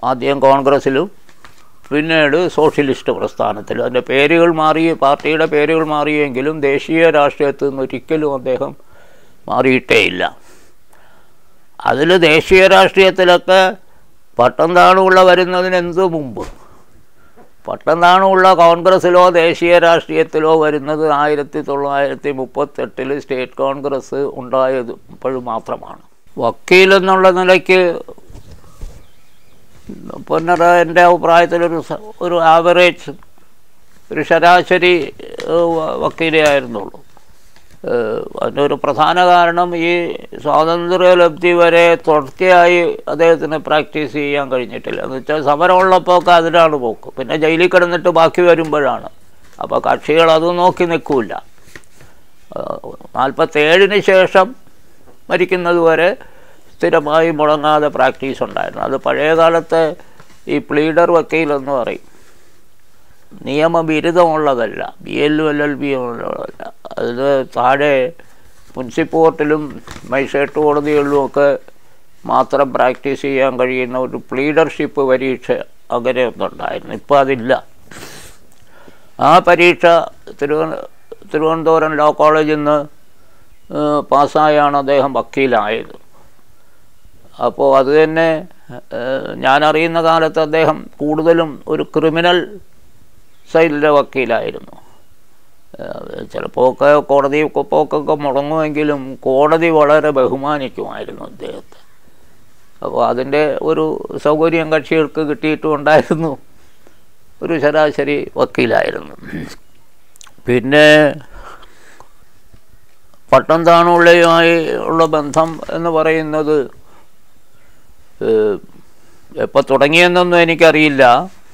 ആദ്യം കോൺഗ്രസ്സിലും പിന്നീട് സോഷ്യലിസ്റ്റ് പ്രസ്ഥാനത്തിലും അതിൻ്റെ പേരുകൾ മാറി പാർട്ടിയുടെ പേരുകൾ മാറിയെങ്കിലും ദേശീയ രാഷ്ട്രീയത്തിൽ നിന്ന് ഒരിക്കലും അദ്ദേഹം മാറിയിട്ടേയില്ല അതിൽ ദേശീയ രാഷ്ട്രീയത്തിലൊക്കെ പട്ടം താണുള്ള വരുന്നതിന് എന്ത് മുമ്പ് പട്ടം താണുള്ള കോൺഗ്രസ്സിലോ ദേശീയ രാഷ്ട്രീയത്തിലോ വരുന്നത് ആയിരത്തി തൊള്ളായിരത്തി മുപ്പത്തെട്ടിൽ സ്റ്റേറ്റ് കോൺഗ്രസ് ഉണ്ടായത് ഇപ്പോഴും മാത്രമാണ് വക്കീലെന്നുള്ള നിലയ്ക്ക് പൊന്നറ എൻ്റെ അഭിപ്രായത്തിലൊരു സ- ഒരു ആവറേജ് ഒരു ശരാശരി ഏഹ്, വ- വക്കീലേ ആയിരുന്നുള്ളൂ ഏഹ്, അതിനൊരു പ്രധാന കാരണം ഈ സ്വാതന്ത്ര്യലബ്ധി വരെ തുടർച്ചയായി അദ്ദേഹത്തിന് പ്രാക്ടീസ് ചെയ്യാൻ കഴിഞ്ഞിട്ടില്ല എന്ന് വെച്ചാൽ സമരമുള്ളപ്പോൾ ഒക്കെ അതിലാണ് പോക്ക് പിന്നെ ജയിലിൽ കിടന്നിട്ട് ബാക്കി വരുമ്പോഴാണ് അപ്പോൾ കക്ഷികൾ അത് നോക്കി നിൽക്കില്ല നാൽപ്പത്തേഴിന് ശേഷം മരിക്കുന്നത് വരെ സ്ഥിരമായി മുടങ്ങാതെ പ്രാക്ടീസ് ഉണ്ടായിരുന്നു അത് പഴയ കാലത്തെ ഈ പ്ലീഡർ വക്കീൽ എന്ന് പറയും നിയമബിരുദമുള്ളതല്ല ബി എല്ലും എൽ എൽ ബിയും ഉള്ളതല്ല അത് താഴെ മുനിസിപ്പോർട്ടിലും മജിസ്ട്രേറ്റ് കോടതികളിലും ഒക്കെ മാത്രം പ്രാക്ടീസ് ചെയ്യാൻ കഴിയുന്ന ഒരു പ്ലീഡർഷിപ്പ് പരീക്ഷ അങ്ങനെ ഒന്നുണ്ടായിരുന്നു ഇപ്പോൾ അതില്ല ആ പരീക്ഷ തിരുവന തിരുവനന്തപുരം ലോ കോളേജിൽ നിന്ന് ഏഹ്, പാസ്സായാണ് അദ്ദേഹം വക്കീലായത് അപ്പോൾ അത് തന്നെ ഏഹ്, ഞാനറിയുന്ന കാലത്ത് അദ്ദേഹം കൂടുതലും ഒരു ക്രിമിനൽ സൈഡിലെ വക്കീലായിരുന്നു ഏഹ്, ചിലപ്പോൾ ഒക്കെ കോടതി പോക്കൊക്കെ മുടങ്ങുമെങ്കിലും കോടതി വളരെ ബഹുമാനിക്കുമായിരുന്നു അദ്ദേഹത്തെ അപ്പോൾ അതിൻ്റെ ഒരു സൗകര്യം കക്ഷികൾക്ക് കിട്ടിയിട്ടും ഉണ്ടായിരുന്നു ഒരു ശരാശരി വക്കീലായിരുന്നു പിന്നെ പട്ടം താണുള്ളയുമായി ഉള്ള ബന്ധം എന്ന് പറയുന്നത് എപ്പോൾ തുടങ്ങിയെന്നൊന്നും എനിക്കറിയില്ല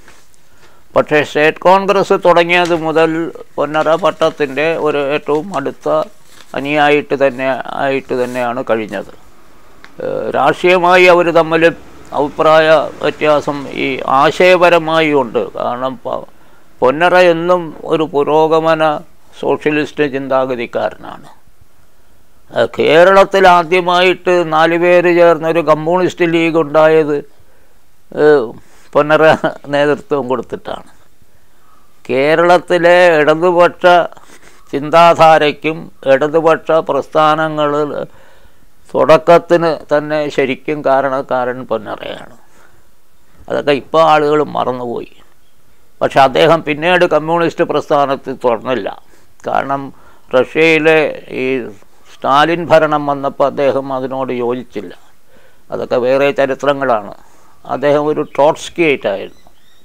പക്ഷേ സ്റ്റേറ്റ് കോൺഗ്രസ് തുടങ്ങിയത് മുതൽ പൊന്നറ പട്ടത്തിൻ്റെ ഒരു ഏറ്റവും അടുത്ത അനിയായിട്ട് തന്നെ ആയിട്ട് തന്നെയാണ് കഴിഞ്ഞത് ഏഹ് രാഷ്ട്രീയമായി അവർ തമ്മിൽ അഭിപ്രായ വ്യത്യാസം ഈ ആശയപരമായി ഉണ്ട് കാരണം പ- പൊന്നറ എന്നും ഒരു പുരോഗമന സോഷ്യലിസ്റ്റ് ചിന്താഗതിക്കാരനാണ് ഏഹ് കേരളത്തിൽ ആദ്യമായിട്ട് നാല് പേര് ചേർന്നൊരു കമ്മ്യൂണിസ്റ്റ് ലീഗ് ഉണ്ടായത് ഏഹ് പൊന്നറ നേതൃത്വം കൊടുത്തിട്ടാണ് കേരളത്തിലെ ഇടതുപക്ഷ ചിന്താധാരയ്ക്കും ഇടതുപക്ഷ പ്രസ്ഥാനങ്ങളിൽ തുടക്കത്തിന് തന്നെ ശരിക്കും കാരണക്കാരൻ പൊന്നറയാണ് അതൊക്കെ ഇപ്പോൾ ആളുകൾ മറന്നുപോയി പക്ഷെ അദ്ദേഹം പിന്നീട് കമ്മ്യൂണിസ്റ്റ് പ്രസ്ഥാനത്തിൽ തുടർന്നില്ല കാരണം റഷ്യയിലെ ഈ സ്റ്റാലിൻ ഭരണം വന്നപ്പോൾ അദ്ദേഹം അതിനോട് യോജിച്ചില്ല അതൊക്കെ വേറെ ചരിത്രങ്ങളാണ് അദ്ദേഹം ഒരു ട്രോട്സ്കിയായിട്ടായിരുന്നു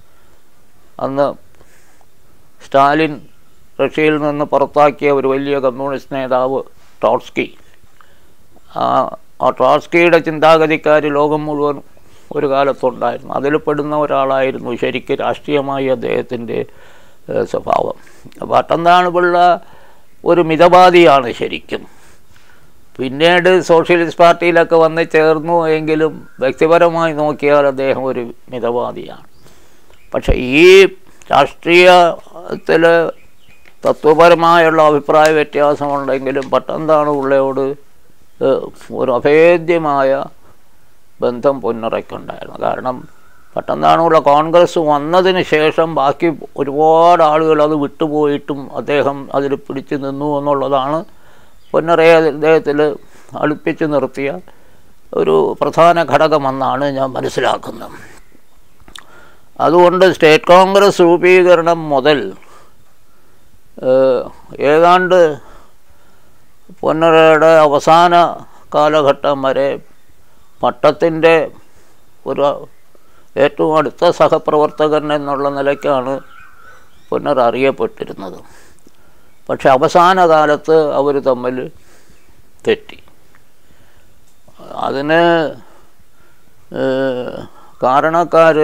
അന്ന് സ്റ്റാലിൻ റഷ്യയിൽ നിന്ന് പുറത്താക്കിയ ഒരു വലിയ കമ്മ്യൂണിസ്റ്റ് നേതാവ് ട്രോട്സ്കി ആ ആ ട്രോട്സ്കിയുടെ ചിന്താഗതിക്കാർ ലോകം മുഴുവൻ ഒരു കാലത്തുണ്ടായിരുന്നു അതിൽ പെടുന്ന ഒരാളായിരുന്നു ശരിക്ക് രാഷ്ട്രീയമായി അദ്ദേഹത്തിൻ്റെ ഏഹ്, സ്വഭാവം പട്ടന്താണ് പിള്ള ഒരു മിതവാദിയാണ് ശരിക്കും പിന്നീട് സോഷ്യലിസ്റ്റ് പാർട്ടിയിലൊക്കെ വന്ന് ചേർന്നു എങ്കിലും വ്യക്തിപരമായി നോക്കിയാൽ അദ്ദേഹം ഒരു മിതവാദിയാണ് പക്ഷേ ഈ രാഷ്ട്രീയത്തിൽ തത്വപരമായുള്ള അഭിപ്രായ വ്യത്യാസമുണ്ടെങ്കിലും പട്ടംതാണ് ഉള്ളയോട് ഏഹ്, ഒരു അഭേദ്യമായ ബന്ധം പൊന്നിറക്കുണ്ടായിരുന്നു കാരണം പട്ടംതാണുള്ള കോൺഗ്രസ് വന്നതിന് ശേഷം ബാക്കി ഒരുപാട് ആളുകൾ അത് വിട്ടുപോയിട്ടും അദ്ദേഹം അതിൽ പിടിച്ചു നിന്നു എന്നുള്ളതാണ് പൊന്നറയെ അദ്ദേഹത്തിൽ അടുപ്പിച്ച് നിർത്തിയ ഒരു പ്രധാന ഘടകമെന്നാണ് ഞാൻ മനസ്സിലാക്കുന്നത് അതുകൊണ്ട് സ്റ്റേറ്റ് കോൺഗ്രസ് രൂപീകരണം മുതൽ ഏഹ്, ഏതാണ്ട് പൊന്നറയുടെ അവസാന കാലഘട്ടം വരെ പട്ടത്തിൻ്റെ ഒരു ഏറ്റവും അടുത്ത സഹപ്രവർത്തകൻ എന്നുള്ള നിലയ്ക്കാണ് പൊന്നർ അറിയപ്പെട്ടിരുന്നത് പക്ഷെ അവസാന കാലത്ത് അവർ തമ്മിൽ തെറ്റി അതിന് കാരണക്കാർ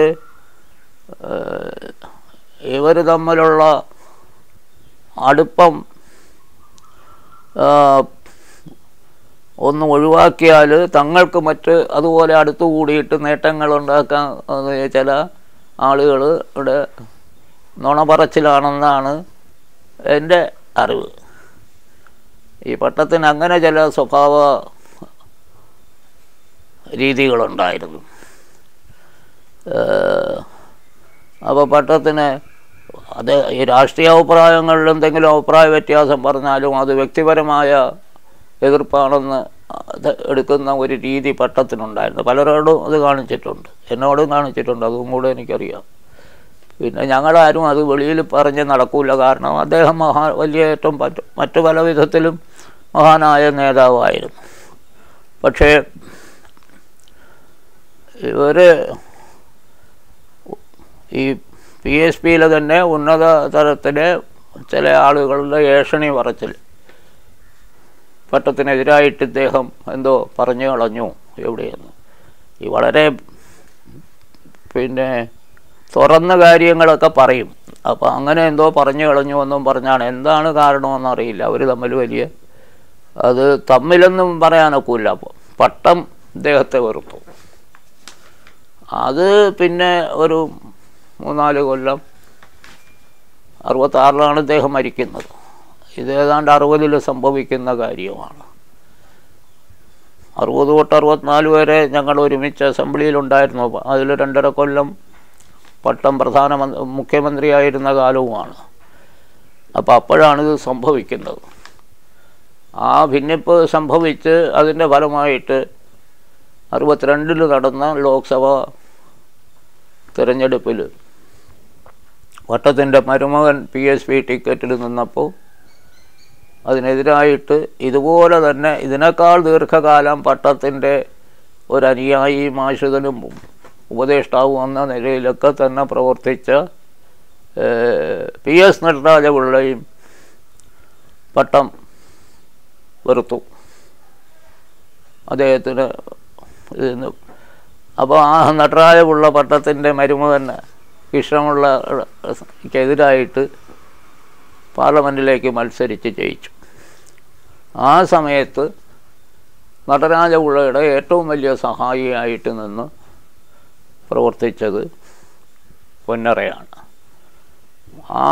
ഇവർ തമ്മിലുള്ള അടുപ്പം ആ, ഒന്ന് ഒഴിവാക്കിയാൽ തങ്ങൾക്ക് മറ്റ് അതുപോലെ അടുത്തു കൂടിയിട്ട് നേട്ടങ്ങൾ ഉണ്ടാക്കാൻ അത് ചില ആളുകൾ ഇവിടെ നുണ പറച്ചിലാണെന്നാണ് എൻ്റെ അറിവ് ഈ പട്ടത്തിന് അങ്ങനെ ചില സ്വഭാവ രീതികളുണ്ടായിരുന്നു അപ്പോൾ പട്ടത്തിന് അത് ഈ രാഷ്ട്രീയ അഭിപ്രായങ്ങളിൽ എന്തെങ്കിലും അഭിപ്രായ വ്യത്യാസം പറഞ്ഞാലും അത് വ്യക്തിപരമായ എതിർപ്പാണെന്ന് അത് എടുക്കുന്ന ഒരു രീതി പട്ടത്തിനുണ്ടായിരുന്നു പലരോടും അത് കാണിച്ചിട്ടുണ്ട് എന്നോടും കാണിച്ചിട്ടുണ്ട് അതും കൂടെ എനിക്കറിയാം പിന്നെ ഞങ്ങളാരും അത് വെളിയിൽ പറഞ്ഞ് നടക്കൂല കാരണം അദ്ദേഹം മഹാ വലിയ ഏറ്റവും മറ്റ് മറ്റു പല വിധത്തിലും മഹാനായ നേതാവായിരുന്നു പക്ഷേ ഇവർ ഈ പി എസ് പിയിലെ തന്നെ ഉന്നത തലത്തിലെ ചില ആളുകളുടെ ഏഷണി പറച്ചിൽ പട്ടത്തിനെതിരായിട്ട് ഇദ്ദേഹം എന്തോ പറഞ്ഞു കളഞ്ഞു എവിടെയെന്ന് ഈ വളരെ പിന്നെ തുറന്ന കാര്യങ്ങളൊക്കെ പറയും അപ്പോൾ അങ്ങനെ എന്തോ പറഞ്ഞു കളഞ്ഞു എന്നും പറഞ്ഞാണ് എന്താണ് കാരണമെന്ന് അറിയില്ല അവർ തമ്മിൽ വലിയ അത് തമ്മിലൊന്നും പറയാനൊക്കില്ല അപ്പോൾ പട്ടം ഇദ്ദേഹത്തെ വെറുത്തു അത് പിന്നെ ഒരു മൂന്നാല് കൊല്ലം അറുപത്താറിലാണ് ഇദ്ദേഹം മരിക്കുന്നത് ഇത് ഏതാണ്ട് അറുപതിൽ സംഭവിക്കുന്ന കാര്യമാണ് അറുപത് തൊട്ട് അറുപത്തിനാല് വരെ ഞങ്ങൾ ഒരുമിച്ച് അസംബ്ലിയിലുണ്ടായിരുന്നു അതിൽ രണ്ടര കൊല്ലം പട്ടം പ്രധാനമന്ത്രി മുഖ്യമന്ത്രിയായിരുന്ന കാലവുമാണ് അപ്പോൾ അപ്പോഴാണ് ഇത് സംഭവിക്കുന്നത് ആ ഭിന്നിപ്പ് സംഭവിച്ച് അതിൻ്റെ ഫലമായിട്ട് അറുപത്തിരണ്ടിൽ നടന്ന ലോക്സഭ തിരഞ്ഞെടുപ്പിൽ വട്ടത്തിൻ്റെ മരുമകൻ പി എസ് പി ടിക്കറ്റിൽ നിന്നപ്പോൾ അതിനെതിരായിട്ട് ഇതുപോലെ തന്നെ ഇതിനേക്കാൾ ദീർഘകാലം പട്ടത്തിൻ്റെ ഒരു അനുയായി ആശ്രിതനും ഉപദേഷ്ടാവും എന്ന നിലയിലൊക്കെ തന്നെ പ്രവർത്തിച്ച പി എസ് നടരാജപിള്ളയും പട്ടം വെറുത്തു അദ്ദേഹത്തിന് ഇതിന് അപ്പോൾ ആ നടരാജപിള്ള പട്ടത്തിൻ്റെ മരുമകന് ഇഷ്ടമുള്ള എതിരായിട്ട് പാർലമെൻറ്റിലേക്ക് മത്സരിച്ച് ജയിച്ചു ആ സമയത്ത് നടരാജപിള്ളയുടെ ഏറ്റവും വലിയ സഹായിയായിട്ട് നിന്ന് പ്രവർത്തിച്ചത് പൊന്നറയാണ് ആ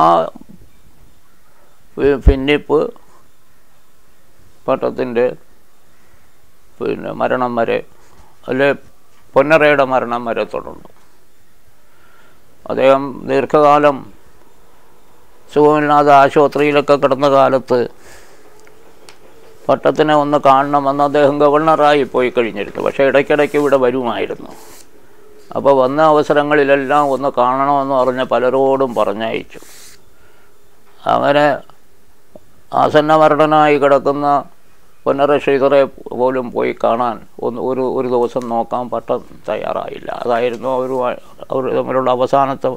ഭിന്നിപ്പ് പട്ടത്തിൻ്റെ പിന്നെ മരണം വരെ അല്ലെ പൊന്നറയുടെ മരണം വരെ തുടർന്നു അദ്ദേഹം ദീർഘകാലം സുഖമില്ലാതെ ആശുപത്രിയിലൊക്കെ കിടന്ന കാലത്ത് പട്ടത്തിനെ ഒന്ന് കാണണമെന്ന് അദ്ദേഹം ഗവർണറായി പോയി കഴിഞ്ഞിരുന്നു പക്ഷേ ഇടയ്ക്കിടയ്ക്ക് ഇവിടെ വരുമായിരുന്നു അപ്പോൾ വന്ന അവസരങ്ങളിലെല്ലാം ഒന്ന് കാണണമെന്ന് പറഞ്ഞ് പലരോടും പറഞ്ഞയച്ചു അങ്ങനെ ആസന്നമരണനായി കിടക്കുന്ന പൊന്നറ ശ്രീധറെ പോലും പോയി കാണാൻ ഒന്ന് ഒരു ഒരു ദിവസം നോക്കാൻ പട്ടം തയ്യാറായില്ല അതായിരുന്നു അവർ അവർ തമ്മിലുള്ള അവസാനത്തെ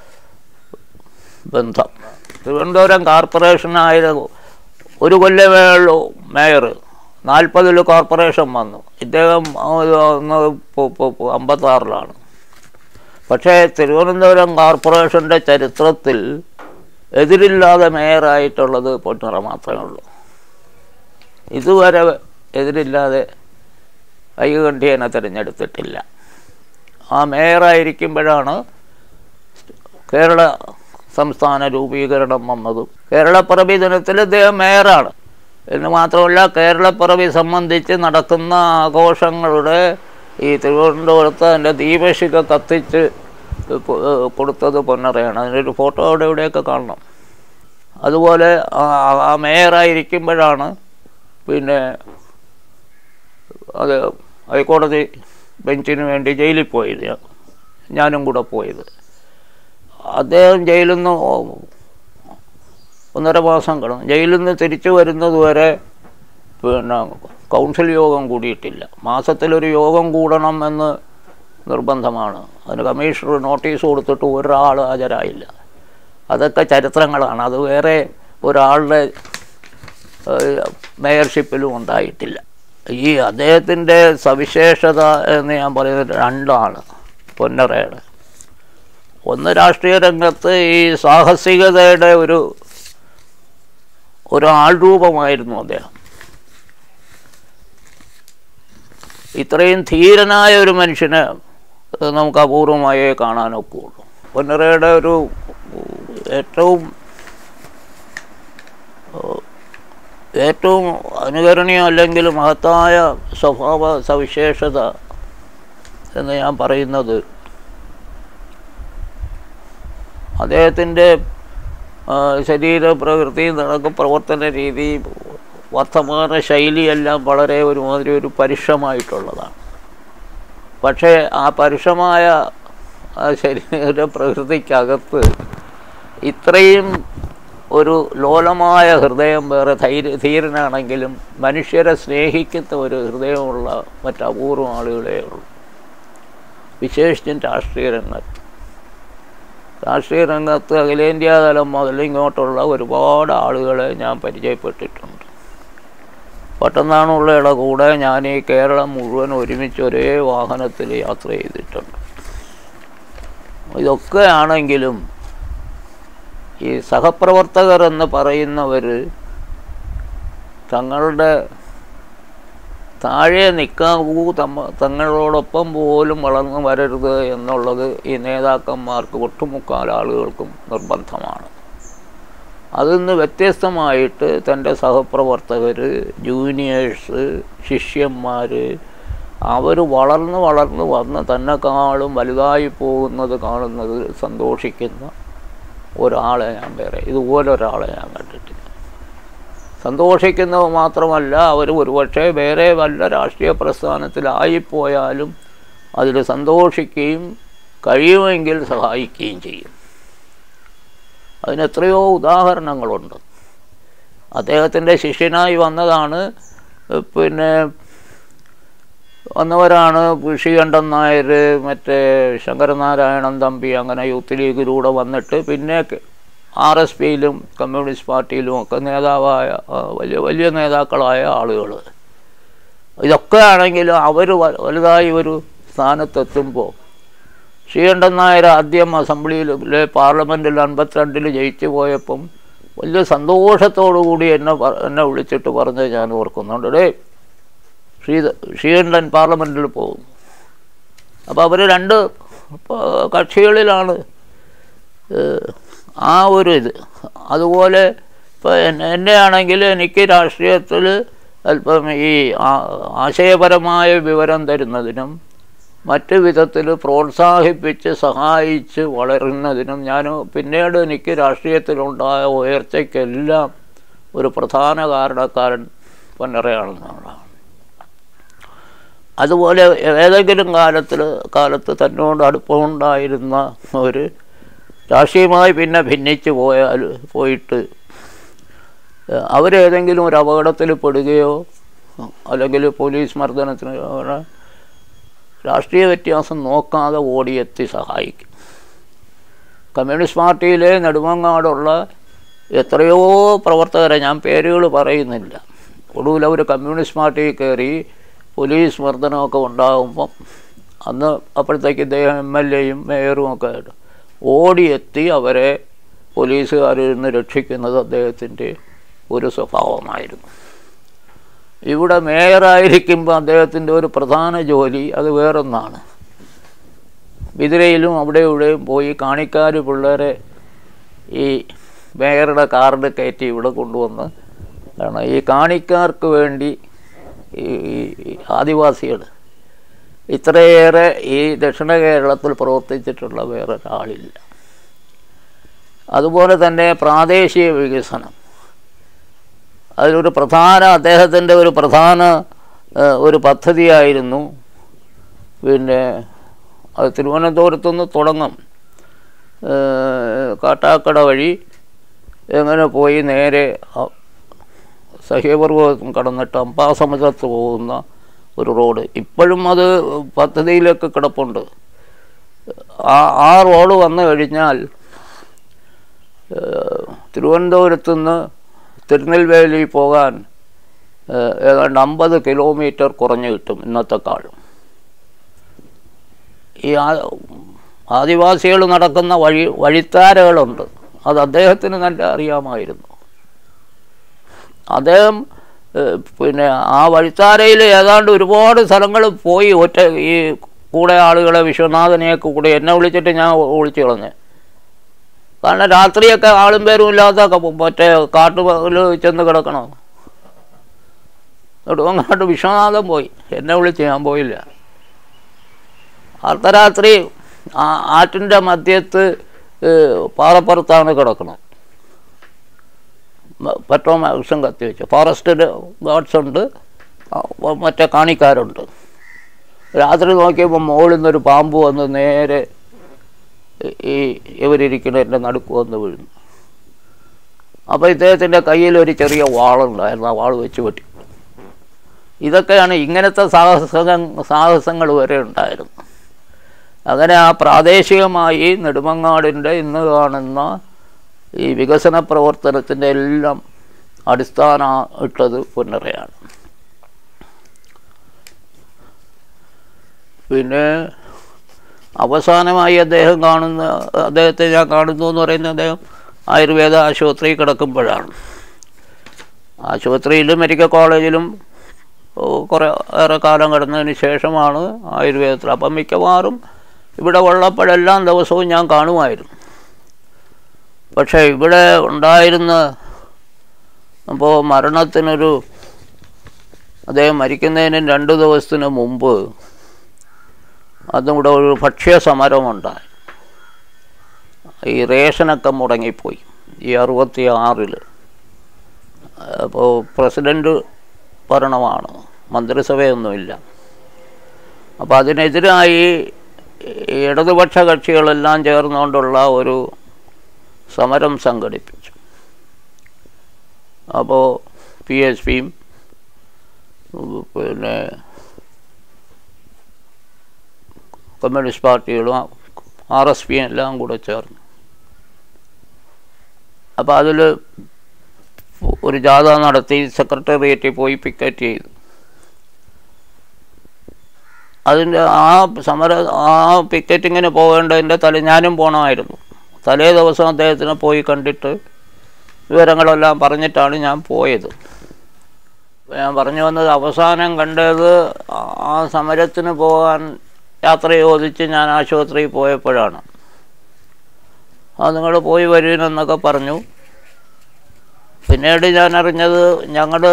ബന്ധം തിരുവനന്തപുരം കോർപ്പറേഷനായത് ഒരു കൊല്ലമേ ഉള്ളൂ മേയർ നാൽപ്പതിൽ കോർപ്പറേഷൻ വന്നു ഇദ്ദേഹം അമ്പത്താറിലാണ് പക്ഷേ തിരുവനന്തപുരം കോർപ്പറേഷൻ്റെ ചരിത്രത്തിൽ എതിരില്ലാതെ മേയറായിട്ടുള്ളത് പൊന്നറ മാത്രമേ ഉള്ളൂ ഇതുവരെ എതിരില്ലാതെ ഐകണ്ഠ്യേനെ തിരഞ്ഞെടുത്തിട്ടില്ല ആ മേയറായിരിക്കുമ്പോഴാണ് കേരള സംസ്ഥാന രൂപീകരണം വന്നതും കേരളപ്പിറവി ദിനത്തിൽ ഇദ്ദേഹം മേയറാണ് എന്ന് മാത്രമല്ല കേരളപ്പിറവി സംബന്ധിച്ച് നടക്കുന്ന ആഘോഷങ്ങളുടെ ഈ തിരുവനന്തപുരത്ത് അതിൻ്റെ ദീപശിഖ കത്തിച്ച് കൊടുത്തത് പൊന്നറയാണ് അതിനൊരു ഫോട്ടോ അവിടെ ഇവിടെയൊക്കെ കാണണം അതുപോലെ ആ മേയറായിരിക്കുമ്പോഴാണ് പിന്നെ അത് ഹൈക്കോടതി ബെഞ്ചിന് വേണ്ടി ജയിലിൽ പോയത് ഞാനും കൂടെ പോയത് അദ്ദേഹം ജയിലിൽ നിന്ന് ഒന്നര മാസം കിടന്നു ജയിലിൽ നിന്ന് തിരിച്ചു വരുന്നത് വരെ പിന്നെ കൗൺസിൽ യോഗം കൂടിയിട്ടില്ല മാസത്തിലൊരു യോഗം കൂടണം എന്ന് നിർബന്ധമാണ് അതിന് കമ്മീഷണർ നോട്ടീസ് കൊടുത്തിട്ട് ഒരാൾ ഹാജരായില്ല അതൊക്കെ ചരിത്രങ്ങളാണ് അത് വേറെ ഒരാളുടെ മേയർഷിപ്പിലും ഉണ്ടായിട്ടില്ല ഈ അദ്ദേഹത്തിൻ്റെ സവിശേഷത എന്ന് ഞാൻ പറയുന്നത് രണ്ടാണ് പൊന്നറയുടെ ഒന്ന് രാഷ്ട്രീയ രംഗത്ത് ഈ സാഹസികതയുടെ ഒരു ഒരു ആൾരൂപമായിരുന്നു അദ്ദേഹം ഇത്രയും ധീരനായ ഒരു മനുഷ്യനെ നമുക്ക് അപൂർവമായേ കാണാനൊക്കുള്ളൂ പൊന്നറയുടെ ഒരു ഏറ്റവും ഏറ്റവും അനുകരണീയം അല്ലെങ്കിൽ മഹത്തായ സ്വഭാവ സവിശേഷത എന്ന് ഞാൻ പറയുന്നത് അദ്ദേഹത്തിൻ്റെ ശരീരപ്രകൃതി നടക്ക പ്രവർത്തന രീതി വർത്തമാന ശൈലിയെല്ലാം വളരെ ഒരുമാതിരി ഒരു പരുഷമായിട്ടുള്ളതാണ് പക്ഷേ ആ പരുഷമായ ആ ശരീര പ്രകൃതിക്കകത്ത് ഇത്രയും ഒരു ലോലമായ ഹൃദയം വേറെ ധൈര്യ ധീരനാണെങ്കിലും മനുഷ്യരെ സ്നേഹിക്കുന്ന ഒരു ഹൃദയമുള്ള മറ്റ് അപൂർവം ആളുകളേ ഉള്ളൂ വിശേഷിച്ചും രാഷ്ട്രീയ രംഗത്ത് രാഷ്ട്രീയ രംഗത്ത് അഖിലേന്ത്യാ തലം മുതൽ ഇങ്ങോട്ടുള്ള ഒരുപാട് ആളുകളെ ഞാൻ പരിചയപ്പെട്ടിട്ടുണ്ട് പട്ടന്നാണുള്ളയുടെ കൂടെ ഞാൻ ഈ കേരളം മുഴുവൻ ഒരുമിച്ച് ഒരേ വാഹനത്തിൽ യാത്ര ചെയ്തിട്ടുണ്ട് ഇതൊക്കെ ആണെങ്കിലും ഈ സഹപ്രവർത്തകർ എന്ന് പറയുന്നവർ തങ്ങളുടെ താഴെ നിൽക്കാവൂ തമ്മ തങ്ങളോടൊപ്പം പോലും വളർന്നു വരരുത് എന്നുള്ളത് ഈ നേതാക്കന്മാർക്ക് ഒട്ടുമുക്കാൽ ആളുകൾക്കും നിർബന്ധമാണ് അതിൽ നിന്ന് വ്യത്യസ്തമായിട്ട് തൻ്റെ സഹപ്രവർത്തകർ ജൂനിയേഴ്സ് ശിഷ്യന്മാർ അവർ വളർന്ന് വളർന്ന് വന്ന് തന്നെക്കാളും വലുതായി പോകുന്നത് കാണുന്നത് സന്തോഷിക്കുന്ന ഒരാളെ ഞാൻ വേറെ ഇതുപോലെ ഒരാളെ ഞാൻ കണ്ടിട്ടില്ല സന്തോഷിക്കുന്നത് മാത്രമല്ല അവർ ഒരുപക്ഷെ വേറെ വല്ല രാഷ്ട്രീയ പ്രസ്ഥാനത്തിലായിപ്പോയാലും അതിൽ സന്തോഷിക്കുകയും കഴിയുമെങ്കിൽ സഹായിക്കുകയും ചെയ്യും അതിന് എത്രയോ ഉദാഹരണങ്ങളുണ്ട് അദ്ദേഹത്തിൻ്റെ ശിഷ്യനായി വന്നതാണ് പിന്നെ വന്നവരാണ് ശ്രീകണ്ഠൻ നായർ മറ്റേ ശങ്കരനാരായണൻ തമ്പി അങ്ങനെ യൂത്ത് ലീഗിലൂടെ വന്നിട്ട് പിന്നെ ആർ എസ് പിയിലും കമ്മ്യൂണിസ്റ്റ് പാർട്ടിയിലും ഒക്കെ നേതാവായ വലിയ വലിയ നേതാക്കളായ ആളുകൾ ഇതൊക്കെ ആണെങ്കിലും അവർ വലുതായി ഒരു സ്ഥാനത്തെത്തുമ്പോൾ ശ്രീകണ്ഠൻ നായർ ആദ്യം അസംബ്ലിയിലെ പാർലമെൻറ്റിൽ അൻപത്തിരണ്ടിൽ ജയിച്ചു പോയപ്പം വലിയ സന്തോഷത്തോടു കൂടി എന്നെ എന്നെ വിളിച്ചിട്ട് പറഞ്ഞ് ഞാൻ ഓർക്കുന്നുണ്ട് ഡേ ശ്രീ ശ്രീകണ്ഠൻ പാർലമെൻറ്റിൽ പോകും അപ്പോൾ അവർ രണ്ട് കക്ഷികളിലാണ് ആ ഒരു ഇത് അതുപോലെ ഇപ്പോൾ എന്നെ ആണെങ്കിൽ എനിക്ക് രാഷ്ട്രീയത്തിൽ അല്പം ഈ ആശയപരമായ വിവരം തരുന്നതിനും മറ്റു വിധത്തിൽ പ്രോത്സാഹിപ്പിച്ച് സഹായിച്ച് വളരുന്നതിനും ഞാൻ പിന്നീട് എനിക്ക് രാഷ്ട്രീയത്തിലുണ്ടായ ഉയർച്ചയ്ക്കെല്ലാം ഒരു പ്രധാന കാരണക്കാരൻ പൊന്നറയാണെന്നുള്ളതാണ് അതുപോലെ ഏതെങ്കിലും കാലത്തിൽ കാലത്ത് തന്നോട് അടുപ്പമുണ്ടായിരുന്ന ഒരു രാഷ്ട്രീയമായി പിന്നെ ഭിന്നിച്ച് പോയാൽ പോയിട്ട് അവരേതെങ്കിലും ഒരു അപകടത്തിൽ പെടുകയോ അല്ലെങ്കിൽ പോലീസ് മർദ്ദനത്തിന് രാഷ്ട്രീയ വ്യത്യാസം നോക്കാതെ ഓടിയെത്തി സഹായിക്കും കമ്മ്യൂണിസ്റ്റ് പാർട്ടിയിലെ നെടുമങ്ങാടുള്ള എത്രയോ പ്രവർത്തകരെ ഞാൻ പേരുകൾ പറയുന്നില്ല ഒടുവിൽ അവർ കമ്മ്യൂണിസ്റ്റ് പാർട്ടിയിൽ കയറി പോലീസ് മർദ്ദനമൊക്കെ ഉണ്ടാകുമ്പം അന്ന് അപ്പോഴത്തേക്ക് ഇദ്ദേഹം എം എൽ എയും മേയറും ഒക്കെ ആയിട്ട് ഓടിയെത്തി അവരെ പോലീസുകാരിൽ നിന്ന് രക്ഷിക്കുന്നത് അദ്ദേഹത്തിൻ്റെ ഒരു സ്വഭാവമായിരുന്നു ഇവിടെ മേയറായിരിക്കുമ്പോൾ അദ്ദേഹത്തിൻ്റെ ഒരു പ്രധാന ജോലി അത് വേറൊന്നാണ് ബിദിരയിലും അവിടെ ഇവിടെയും പോയി കാണിക്കാർ പിള്ളേരെ ഈ മേയറുടെ കാറിൽ കയറ്റി ഇവിടെ കൊണ്ടുവന്ന് കാരണം ഈ കാണിക്കാർക്ക് വേണ്ടി ഈ ആദിവാസികൾ ഇത്രയേറെ ഈ ദക്ഷിണ കേരളത്തിൽ പ്രവർത്തിച്ചിട്ടുള്ള വേറൊരാളില്ല അതുപോലെ തന്നെ പ്രാദേശിക വികസനം അതിലൊരു പ്രധാന അദ്ദേഹത്തിൻ്റെ ഒരു പ്രധാന ഒരു പദ്ധതിയായിരുന്നു പിന്നെ അത് തിരുവനന്തപുരത്തുനിന്ന് തുടങ്ങും കാട്ടാക്കട വഴി എങ്ങനെ പോയി നേരെ സഹ്യപർവ്വതം കടന്നിട്ട് അമ്പാസമുദ്രത്ത് പോകുന്ന ഒരു റോഡ് ഇപ്പോഴും അത് പദ്ധതിയിലൊക്കെ കിടപ്പുണ്ട് ആ ആ റോഡ് വന്നു കഴിഞ്ഞാൽ തിരുവനന്തപുരത്തു നിന്ന് തിരുനെൽവേലി പോകാൻ ഏതാണ്ട് അമ്പത് കിലോമീറ്റർ കുറഞ്ഞു കിട്ടും ഇന്നത്തെക്കാളും ഈ ആദിവാസികൾ നടക്കുന്ന വഴി വഴിത്താരകളുണ്ട് അത് അദ്ദേഹത്തിന് നല്ല അറിയാമായിരുന്നു അദ്ദേഹം പിന്നെ ആ വഴിത്താരയിൽ ഏതാണ്ട് ഒരുപാട് സ്ഥലങ്ങൾ പോയി ഒറ്റ ഈ കൂടെ ആളുകളെ വിശ്വനാഥനെയൊക്കെ കൂടെ എന്നെ വിളിച്ചിട്ട് ഞാൻ വിളിച്ചു കളഞ്ഞ് കാരണം രാത്രിയൊക്കെ ആളും പേരും ഇല്ലാത്ത മറ്റേ കാട്ടുപകൽ ചെന്ന് കിടക്കണം നെടുവങ്ങാട്ട് വിശ്വനാഥൻ പോയി എന്നെ വിളിച്ച് ഞാൻ പോയില്ല അർദ്ധരാത്രി ആ ആറ്റിൻ്റെ മധ്യത്ത് പാറപ്പുറത്താണ് കിടക്കുന്നത് മ- പെട്രോൾ മാക്സും കത്തി വെച്ചു ഫോറസ്റ്റ് ഗാർഡ്സ് ഉണ്ട് ആ, മറ്റേ കാണിക്കാരുണ്ട് രാത്രി നോക്കിയപ്പോൾ മുകളിൽ നിന്നൊരു പാമ്പ് വന്ന് നേരെ ഈ- ഈ ഇവരിയ്ക്കുന്നതിൻ്റെ നടുക്ക് വന്ന് വീഴുന്നു അപ്പോൾ ഇദ്ദേഹത്തിൻ്റെ കയ്യിൽ ഒരു ചെറിയ വാളുണ്ടായിരുന്നു ആ വാൾ വെച്ച് വെട്ടി ഇതൊക്കെയാണ് ഇങ്ങനത്തെ സാഹസ സാഹസങ്ങൾ വരെ ഉണ്ടായിരുന്നു അങ്ങനെ ആ പ്രാദേശികമായി നെടുമങ്ങാടിൻ്റെ ഇന്ന് കാണുന്ന ഈ വികസന പ്രവർത്തനത്തിൻ്റെ എല്ലാം അടിസ്ഥാന ഇട്ടത് പുന്നറയാണ് പിന്നെ അവസാനമായി അദ്ദേഹം കാണുന്ന അദ്ദേഹത്തെ ഞാൻ കാണുന്നു എന്ന് പറയുന്ന അദ്ദേഹം ആയുർവേദ ആശുപത്രി കിടക്കുമ്പോഴാണ് ആശുപത്രിയിലും മെഡിക്കൽ കോളേജിലും ഓ, കുറേ ഏറെ കാലം കിടന്നതിന് ശേഷമാണ് ആയുർവേദത്തിൽ അപ്പം മിക്കവാറും ഇവിടെ ഉള്ളപ്പോഴെല്ലാം ദിവസവും ഞാൻ കാണുമായിരുന്നു പക്ഷേ ഇവിടെ ഉണ്ടായിരുന്ന അപ്പോൾ മരണത്തിനൊരു അദ്ദേഹം മരിക്കുന്നതിന് രണ്ട് ദിവസത്തിന് മുമ്പ് അതും കൂടെ ഒരു ഭക്ഷ്യ സമരമുണ്ടായി ഈ റേഷനൊക്കെ മുടങ്ങിപ്പോയി ഈ അറുപത്തി ആറിൽ അപ്പോൾ പ്രസിഡൻ്റ് ഭരണമാണ് മന്ത്രിസഭയൊന്നുമില്ല അപ്പോൾ അതിനെതിരായി ഈ ഇടതുപക്ഷ കക്ഷികളെല്ലാം ചേർന്നുകൊണ്ടുള്ള ഒരു സമരം സംഘടിപ്പിച്ചു അപ്പോൾ പി എസ് പിയും പിന്നെ കമ്മ്യൂണിസ്റ്റ് പാർട്ടികളും ആർ എസ് പിയും എല്ലാം കൂടെ ചേർന്നു അപ്പോൾ അതിൽ ഒരു ജാഥ നടത്തി സെക്രട്ടേറിയറ്റിൽ പോയി പിക്കറ്റ് ചെയ്തു അതിൻ്റെ ആ സമര ആ പിക്കറ്റിങ്ങിന് പോകേണ്ടതിൻ്റെ തലേ ഞാനും പോകണമായിരുന്നു തലേ ദിവസം അദ്ദേഹത്തിനെ പോയി കണ്ടിട്ട് വിവരങ്ങളെല്ലാം പറഞ്ഞിട്ടാണ് ഞാൻ പോയത് ഞാൻ പറഞ്ഞു വന്നത് അവസാനം കണ്ടത് ആ- ആ സമരത്തിന് പോകാൻ യാത്ര ചോദിച്ച് ഞാൻ ആശുപത്രിയിൽ പോയപ്പോഴാണ് ആ നിങ്ങൾ പോയി വരുവിനെന്നൊക്കെ പറഞ്ഞു പിന്നീട് ഞാൻ അറിഞ്ഞത് ഞങ്ങൾ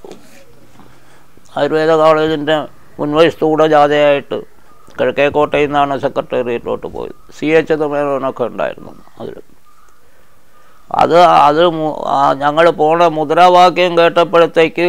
ആയുർവേദ കോളേജിൻ്റെ മുൻവശത്തൂടെ ജാഥയായിട്ട് കിഴക്കേക്കോട്ടയിൽ നിന്നാണ് സെക്രട്ടേറിയറ്റിലോട്ട് പോയത് സി എച്ച് തമേനൊക്കെ ഉണ്ടായിരുന്നു അതിൽ അത് അത് ഞങ്ങൾ പോണ മുദ്രാവാക്യം കേട്ടപ്പോഴത്തേക്ക്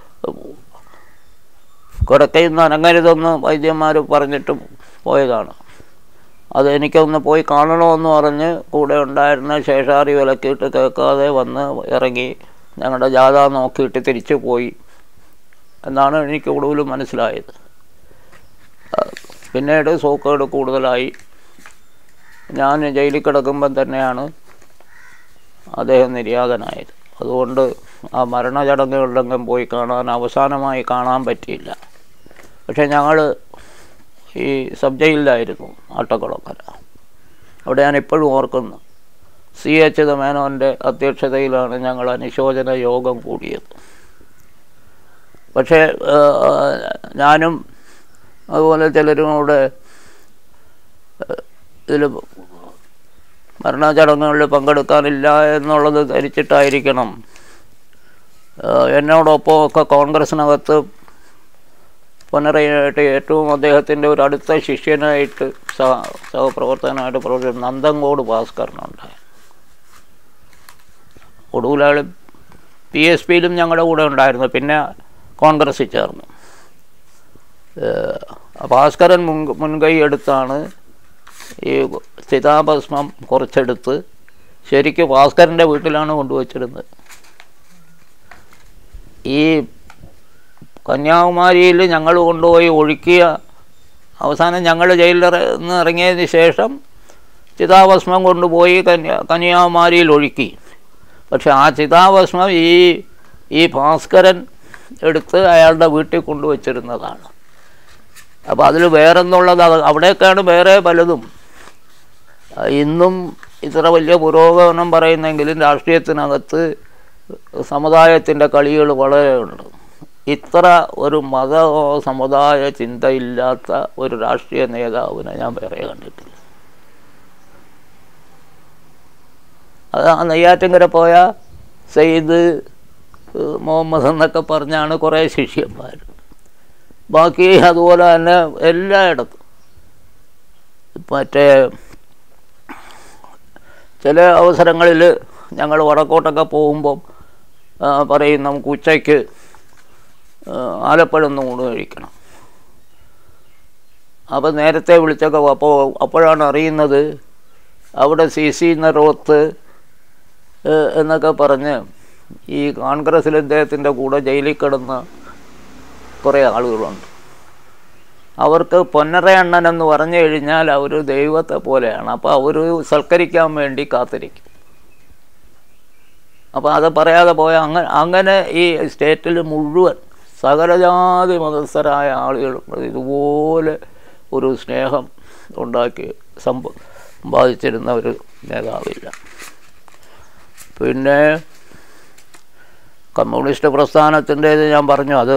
കിടക്കയിൽ നിന്ന് അനങ്ങരുതെന്ന് വൈദ്യന്മാർ പറഞ്ഞിട്ട് പോയതാണ് അത് എനിക്കൊന്ന് പോയി കാണണമെന്ന് പറഞ്ഞ് കൂടെ ഉണ്ടായിരുന്ന ശേഷാറി വിലക്കിയിട്ട് കേൾക്കാതെ വന്ന് ഇറങ്ങി ഞങ്ങളുടെ ജാഥ നോക്കിയിട്ട് തിരിച്ചു പോയി എന്നാണ് എനിക്ക് കൂടുതലും മനസ്സിലായത് ആ, പിന്നീട് സൂക്കേട് കൂടുതലായി ഞാൻ ജയിലിൽ കിടക്കുമ്പം തന്നെയാണ് അദ്ദേഹം നിര്യാതനായത് അതുകൊണ്ട് ആ മരണചടങ്ങുകളിലെങ്കിലും പോയി കാണാൻ അവസാനമായി കാണാൻ പറ്റിയില്ല പക്ഷേ ഞങ്ങൾ ഈ സബ് ജയിലിലായിരുന്നു ആട്ടക്കുളക്കര അവിടെ ഞാൻ ഇപ്പോഴും ഓർക്കുന്നു സി എച്ച് മേനോൻ്റെ അധ്യക്ഷതയിലാണ് ഞങ്ങൾ അനുശോചന യോഗം കൂടിയത് പക്ഷേ ആ, ഞാനും അതുപോലെ ചിലരും കൂടെ ഇതിൽ മരണചടങ്ങുകളിൽ പങ്കെടുക്കാനില്ല എന്നുള്ളത് ധരിച്ചിട്ടായിരിക്കണം ആ, എന്നോടൊപ്പം ഒക്കെ കോൺഗ്രസിനകത്ത് പുനരയായിട്ട് ഏറ്റവും അദ്ദേഹത്തിൻ്റെ ഒരു അടുത്ത ശിഷ്യനായിട്ട് സഹ സഹപ്രവർത്തകനായിട്ട് പ്രവർത്തിച്ച നന്ദങ്കോട് ഭാസ്കരനുണ്ടായി ഒടുവിലാൾ പി എസ് പിയിലും ഞങ്ങളുടെ കൂടെ ഉണ്ടായിരുന്നു പിന്നെ കോൺഗ്രസ്സിൽ ചേർന്നു ഏഹ് ഭാസ്കരൻ മുൻ മുൻകൈ എടുത്താണ് ഈ ചിതാഭസ്മം കുറച്ചെടുത്ത് ശരിക്കും ഭാസ്കരൻ്റെ വീട്ടിലാണ് കൊണ്ടുവച്ചിരുന്നത് ഈ കന്യാകുമാരിയിൽ ഞങ്ങൾ കൊണ്ടുപോയി ഒഴുക്കിയ അവസാനം ഞങ്ങൾ ജയിലിൽ ഇറ- നിന്ന് ഇറങ്ങിയതിന് ശേഷം ചിതാഭസ്മം കൊണ്ടുപോയി കന്യാ കന്യാകുമാരിയിൽ ഒഴുക്കി പക്ഷെ ആ ചിതാഭസ്മം ഈ ഈ ഭാസ്കരൻ എടുത്ത് അയാളുടെ വീട്ടിൽ കൊണ്ടുവച്ചിരുന്നതാണ് അപ്പോൾ അതിൽ വേറെന്നുള്ളത് അത് അവിടെയൊക്കെയാണ് വേറെ പലതും ആ, ഇന്നും ഇത്ര വലിയ പുരോഗമനം പറയുന്നെങ്കിലും രാഷ്ട്രീയത്തിനകത്ത് സമുദായത്തിൻ്റെ കളികൾ വളരെ ഉണ്ട് ഇത്ര ഒരു മതമോ സമുദായ ചിന്തയില്ലാത്ത ഒരു രാഷ്ട്രീയ നേതാവിനെ ഞാൻ വേറെ കണ്ടിട്ടില്ല അത് ആ നെയ്യാറ്റിങ്കര പോയ സെയ്ദ് ഏഹ്, മുഹമ്മദ് എന്നൊക്കെ പറഞ്ഞാണ് കുറേ ശിഷ്യന്മാർ ബാക്കി അതുപോലെ തന്നെ എല്ലായിടത്തും മറ്റേ ചില അവസരങ്ങളിൽ ഞങ്ങൾ വടക്കോട്ടൊക്കെ പോകുമ്പം ആ, പറയും നമുക്ക് ഉച്ചയ്ക്ക് ആ, ആലപ്പഴം ഊണ് കഴിക്കണം അപ്പോൾ നേരത്തെ വിളിച്ചൊക്കെ അപ്പോൾ അപ്പോഴാണ് അറിയുന്നത് അവിടെ സി സി നറോത്ത് ഏഹ്, എന്നൊക്കെ പറഞ്ഞ് ഈ കോൺഗ്രസ്സിൽ ഇദ്ദേഹത്തിൻ്റെ കൂടെ ജയിലിൽ കിടന്ന കുറേ ആളുകളുണ്ട് അവർക്ക് പൊന്നറയണ്ണൻ എന്ന് പറഞ്ഞു കഴിഞ്ഞാൽ അവർ ദൈവത്തെ പോലെയാണ് അപ്പോൾ അവർ സൽക്കരിക്കാൻ വേണ്ടി കാത്തിരിക്കും അപ്പോൾ അത് പറയാതെ പോയ അങ്ങനെ അങ്ങനെ ഈ സ്റ്റേറ്റിൽ മുഴുവൻ സകലജാതി മതസ്ഥരായ ആളുകൾ ഇതുപോലെ ഒരു സ്നേഹം ഉണ്ടാക്കി സംഭ സമ്പാദിച്ചിരുന്ന ഒരു നേതാവില്ല പിന്നെ കമ്മ്യൂണിസ്റ്റ് പ്രസ്ഥാനത്തിൻ്റേത് ഞാൻ പറഞ്ഞു അത്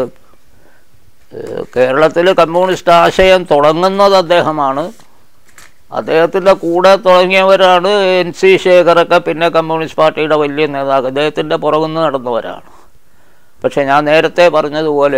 കേരളത്തിൽ കമ്മ്യൂണിസ്റ്റ് ആശയം തുടങ്ങുന്നത് അദ്ദേഹമാണ് അദ്ദേഹത്തിൻ്റെ കൂടെ തുടങ്ങിയവരാണ് എൻ സി ശേഖറൊക്കെ പിന്നെ കമ്മ്യൂണിസ്റ്റ് പാർട്ടിയുടെ വലിയ നേതാക്കൾ അദ്ദേഹത്തിൻ്റെ പുറകുനിന്ന് നടന്നവരാണ് പക്ഷേ ഞാൻ നേരത്തെ പറഞ്ഞതുപോലെ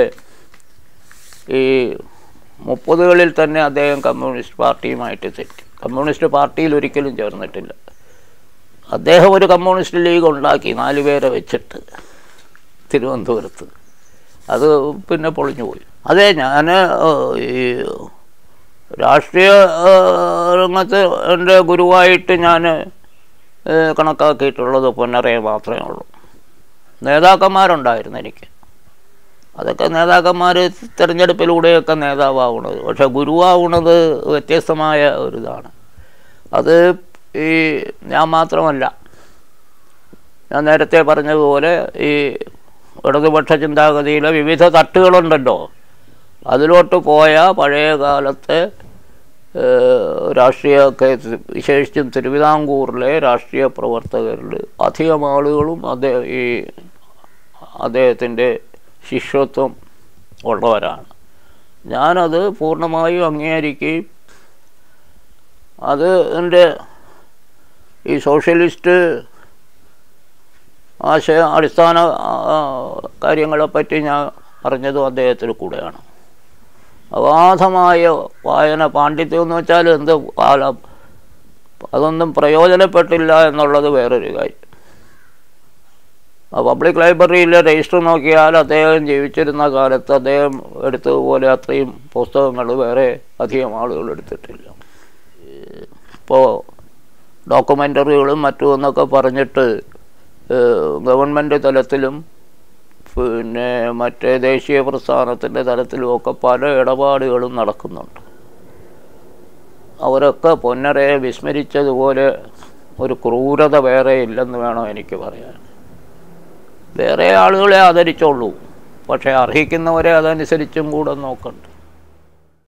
ഈ മുപ്പതുകളിൽ തന്നെ അദ്ദേഹം കമ്മ്യൂണിസ്റ്റ് പാർട്ടിയുമായിട്ട് തെറ്റി കമ്മ്യൂണിസ്റ്റ് പാർട്ടിയിൽ ഒരിക്കലും ചേർന്നിട്ടില്ല അദ്ദേഹം ഒരു കമ്മ്യൂണിസ്റ്റ് ലീഗ് ഉണ്ടാക്കി നാല് പേരെ വെച്ചിട്ട് തിരുവനന്തപുരത്ത് അത് പിന്നെ പൊളിഞ്ഞു പോയി അതെ ഞാൻ ഈ രാഷ്ട്രീയ ആ, രംഗത്ത് എൻ്റെ ഗുരുവായിട്ട് ഞാൻ കണക്കാക്കിയിട്ടുള്ളത് പൊന്നറയെ മാത്രമേ ഉള്ളൂ നേതാക്കന്മാരുണ്ടായിരുന്നു എനിക്ക് അതൊക്കെ നേതാക്കന്മാർ തിരഞ്ഞെടുപ്പിലൂടെയൊക്കെ നേതാവാവുന്നത് പക്ഷെ ഗുരുവാവുന്നത് വ്യത്യസ്തമായ ഒരിതാണ് അത് ഈ ഞാൻ മാത്രമല്ല ഞാൻ നേരത്തെ പറഞ്ഞതുപോലെ ഈ ഇടതുപക്ഷ ചിന്താഗതിയിലെ വിവിധ തട്ടുകളുണ്ടല്ലോ അതിലോട്ട് പോയ പഴയ കാലത്തെ ഏഹ്, രാഷ്ട്രീയ കേ- വിശേഷിച്ചും തിരുവിതാംകൂറിലെ രാഷ്ട്രീയ പ്രവർത്തകരിൽ അധികം ആളുകളും അദ്ദേഹം ഈ അദ്ദേഹത്തിൻ്റെ ശിഷ്യത്വം ഉള്ളവരാണ് ഞാനത് പൂർണ്ണമായും അംഗീകരിക്കുകയും അത് എൻ്റെ ഈ സോഷ്യലിസ്റ്റ് ആശയ അടിസ്ഥാന ആ, കാര്യങ്ങളെപ്പറ്റി ഞാൻ അറിഞ്ഞതും അദ്ദേഹത്തിൽ കൂടെയാണ് അഗാധമായ വായന പാണ്ഡിത്യം എന്ന് വെച്ചാൽ എന്ത് കാലം അതൊന്നും പ്രയോജനപ്പെട്ടില്ല എന്നുള്ളത് വേറൊരു കാര്യം ആ പബ്ലിക് ലൈബ്രറിയിലെ രജിസ്റ്റർ നോക്കിയാൽ അദ്ദേഹം ജീവിച്ചിരുന്ന കാലത്ത് അദ്ദേഹം എടുത്തതുപോലെ അത്രയും പുസ്തകങ്ങൾ വേറെ അധികം ആളുകൾ എടുത്തിട്ടില്ല ഇപ്പോൾ ഡോക്യുമെൻ്ററികളും മറ്റും എന്നൊക്കെ പറഞ്ഞിട്ട് ഗവൺമെൻറ് തലത്തിലും പിന്നെ മറ്റേ ദേശീയ പ്രസ്ഥാനത്തിൻ്റെ തലത്തിലുമൊക്കെ പല ഇടപാടുകളും നടക്കുന്നുണ്ട് അവരൊക്കെ പൊന്നരയെ വിസ്മരിച്ചതുപോലെ ഒരു ക്രൂരത വേറെ ഇല്ലെന്ന് വേണം എനിക്ക് പറയാൻ വേറെ ആളുകളെ ആദരിച്ചോളൂ പക്ഷേ അർഹിക്കുന്നവരെ അതനുസരിച്ചും കൂടെ നോക്കണ്ട